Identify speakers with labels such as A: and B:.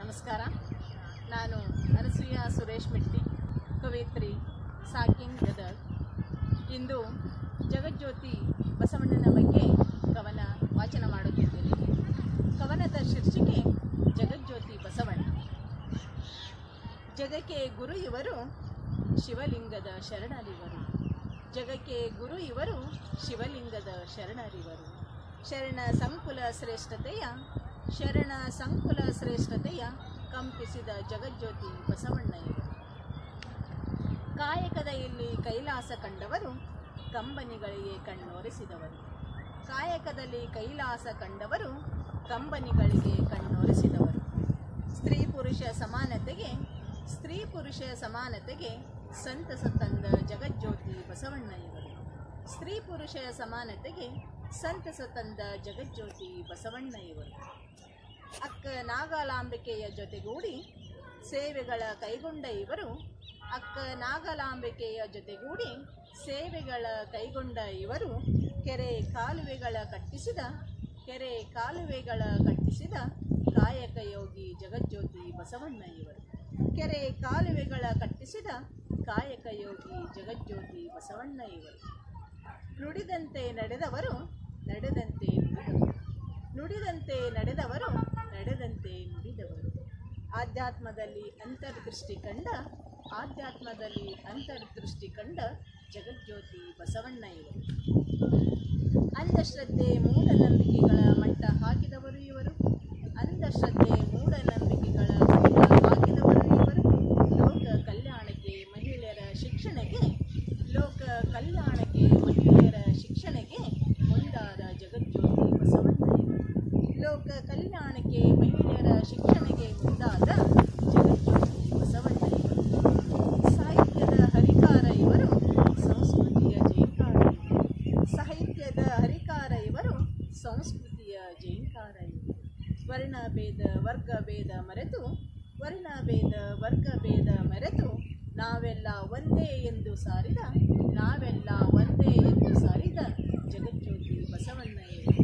A: ನಮಸ್ಕಾರ ನಾನು ಅನಸೂಯ ಸುರೇಶ್ ಮೆಟ್ಟಿ ಕವಯಿತ್ರಿ ಸಾಕಿಂಗ್ ಗದಗ್ ಇಂದು ಜಗಜ್ಯೋತಿ ಬಸವಣ್ಣನ ಬಗ್ಗೆ ಕವನ ವಾಚನ ಮಾಡುತ್ತಿದ್ದೇನೆ ಕವನದ ಶೀರ್ಷಿಕೆ ಜಗಜ್ಯೋತಿ ಬಸವಣ್ಣ ಜಗಕ್ಕೆ ಗುರು ಇವರು ಶಿವಲಿಂಗದ ಶರಣರಿವರು ಜಗಕ್ಕೆ ಗುರು ಇವರು ಶಿವಲಿಂಗದ ಶರಣರಿವರು ಶರಣ ಸಂಕುಲ ಶ್ರೇಷ್ಠತೆಯ ಶರಣ ಸಂಕುಲ ಶ್ರೇಷ್ಠತೆಯ ಕಂಪಿಸಿದ ಜಗಜ್ಯೋತಿ ಬಸವಣ್ಣ ಇವರು ಕಾಯಕದ ಇಲ್ಲಿ ಕೈಲಾಸ ಕಂಡವರು ಕಂಬನಿಗಳಿಗೆ ಕಣ್ಣೊರೆಸಿದವರು ಕಾಯಕದಲ್ಲಿ ಕೈಲಾಸ ಕಂಡವರು ಕಂಬನಿಗಳಿಗೆ ಕಣ್ಣೊರೆಸಿದವರು ಸ್ತ್ರೀ ಪುರುಷ ಸಮಾನತೆಗೆ ಸ್ತ್ರೀ ಪುರುಷ ಸಮಾನತೆಗೆ ಸಂತಸ ತಂದ ಜಗಜ್ಯೋತಿ ಬಸವಣ್ಣ ಇವರು ಸ್ತ್ರೀ ಪುರುಷ ಸಮಾನತೆಗೆ ಸಂತಸ ತಂದ ಜಗಜ್ಯೋತಿ ಬಸವಣ್ಣ ಇವರು ಅಕ್ಕ ನಾಗಾಲಾಂಬಿಕೆಯ ಜೊತೆಗೂಡಿ ಸೇವೆಗಳ ಕೈಗೊಂಡ ಇವರು ಅಕ್ಕ ನಾಗಲಾಂಬಿಕೆಯ ಜೊತೆಗೂಡಿ ಸೇವೆಗಳ ಕೈಗೊಂಡ ಇವರು ಕೆರೆ ಕಾಲುವೆಗಳ ಕಟ್ಟಿಸಿದ ಕೆರೆ ಕಾಲುವೆಗಳ ಕಟ್ಟಿಸಿದ ಕಾಯಕ ಯೋಗಿ ಜಗಜ್ಯೋತಿ ಬಸವಣ್ಣ ಇವರು ಕೆರೆ ಕಾಲುವೆಗಳ ಕಟ್ಟಿಸಿದ ಕಾಯಕ ಯೋಗಿ ಜಗಜ್ಯೋತಿ ಬಸವಣ್ಣ ಇವರು ನುಡಿದಂತೆ ನಡೆದವರು ನಡೆದಂತೆ ನುಡಿದವರು ನುಡಿದಂತೆ ನಡೆದವರು ನಡೆದಂತೆ ನುಡಿದವರು ಆಧ್ಯಾತ್ಮದಲ್ಲಿ ಅಂತರ್ದೃಷ್ಟಿ ಕಂಡ ಆಧ್ಯಾತ್ಮದಲ್ಲಿ ಅಂತರ್ದೃಷ್ಟಿ ಕಂಡ ಜಗಜ್ಯೋತಿ ಬಸವಣ್ಣ ಇವರು ಅಂಧಶ್ರದ್ಧೆ ಮೂಢನಂಬಿಕೆಗಳ ಮಟ್ಟ ಹಾಕಿದವರು ಇವರು ಅಂಧಶ್ರದ್ಧೆ ಮೂಢನಂಬಿಕೆಗಳ ಮಟ್ಟ ಹಾಕಿದವರು ಇವರು ಲೋಕ ಕಲ್ಯಾಣಕ್ಕೆ ಮಹಿಳೆಯರ ಶಿಕ್ಷಣಕ್ಕೆ ಲೋಕ ಕಲ್ಯಾಣಕ್ಕೆ ಮಹಿಳೆಯರ ಶಿಕ್ಷಣಕ್ಕೆ ಮುಂದಾದ ಜಗಜ್ಯೋತಿ ಬಸವಣ್ಣ ಇವರು ಲೋಕ ಕಲ್ಯಾಣಕ್ಕೆ ಮಹಿಳೆಯರ ಶಿಕ್ಷಣಕ್ಕೆ ಮುಂದಾದ ಜಗಜ್ಯೋತಿ ಬಸವಣ್ಣ ಇವರು ಸಾಹಿತ್ಯದ ಹರಿಕಾರ ಇವರು ಸಂಸ್ಕೃತಿಯ ಜೈಕಾರ ಇವರು ಸಾಹಿತ್ಯದ ಹರಿಕಾರ ಇವರು ಸಂಸ್ಕೃತಿಯ ಜೈಕಾರ ಇವರು ವರ್ಣಭೇದ ವರ್ಗಭೇದ ಮರೆತು ವರ್ಣಭೇದ ವರ್ಗಭೇದ ಮರೆತು ನಾವೆಲ್ಲ ಒಂದೇ ಎಂದು ಸಾರಿದ ನಾವೆಲ್ಲ ಒಂದೇ ಎಂದು ಸಾರಿದ ಜಗಜ್ಯೋತಿ ಬಸವಣ್ಣ ಇವರು